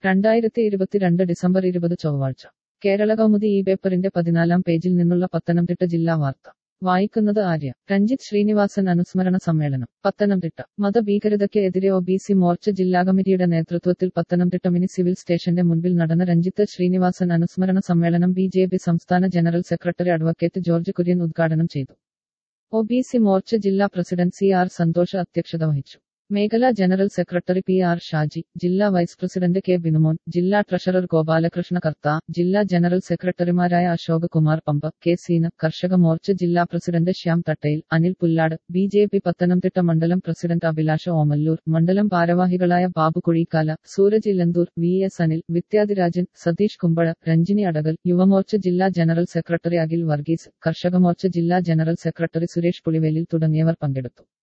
രണ്ടായിരത്തി ഇരുപത്തിരണ്ട് ഡിസംബർ ഇരുപത് ചൊവ്വാഴ്ച കേരള കൗമുദി ഈ പേപ്പറിന്റെ പതിനാലാം പേജിൽ നിന്നുള്ള പത്തനംതിട്ട ജില്ലാ വാർത്ത വായിക്കുന്നത് ആര്യ രഞ്ജിത്ത് ശ്രീനിവാസൻ അനുസ്മരണ സമ്മേളനം പത്തനംതിട്ട മതഭീകരതയ്ക്ക് എതിരെ ഒ ബി സി മോർച്ച ജില്ലാ കമ്മിറ്റിയുടെ നേതൃത്വത്തിൽ പത്തനംതിട്ട മിനി സിവിൽ സ്റ്റേഷന്റെ മുൻപിൽ നടന്ന രഞ്ജിത്ത് ശ്രീനിവാസൻ അനുസ്മരണ സമ്മേളനം ബി ജെ പി സംസ്ഥാന general secretary advocate George Kurian ഉദ്ഘാടനം ചെയ്തു ഒ ബി സി മോർച്ച ജില്ലാ പ്രസിഡന്റ് സി ആർ സന്തോഷ് അധ്യക്ഷത വഹിച്ചു മേഖലാ general secretary P R Shaji ജില്ലാ വൈസ് പ്രസിഡന്റ് കെ ബിനുമോൻ ജില്ലാ ട്രഷറർ ഗോപാലകൃഷ്ണ കർത്ത ജില്ലാ ജനറൽ സെക്രട്ടറിമാരായ അശോക് കുമാർ പമ്പ കെ സീന കർഷക മോർച്ച ജില്ലാ president Shyam Thattayil Anil Pullad B J P Pathanamthitta മണ്ഡലം പ്രസിഡന്റ് അഭിലാഷ ഓമല്ലൂർ മണ്ഡലം ഭാരവാഹികളായ ബാബു കുഴിക്കാല സൂരജ് ഇലന്തൂർ വി എസ് അനിൽ വിദ്യാധിരാജൻ സതീഷ് കുമ്പഴ രഞ്ജിനി അടകൽ യുവമോർച്ച ജില്ലാ ജനറൽ സെക്രട്ടറി അഖിൽ വർഗീസ് കർഷക മോർച്ച ജില്ലാ ജനറൽ സെക്രട്ടറി സുരേഷ് പുളിവേലിൽ തുടങ്ങിയവർ പങ്കെടുത്തു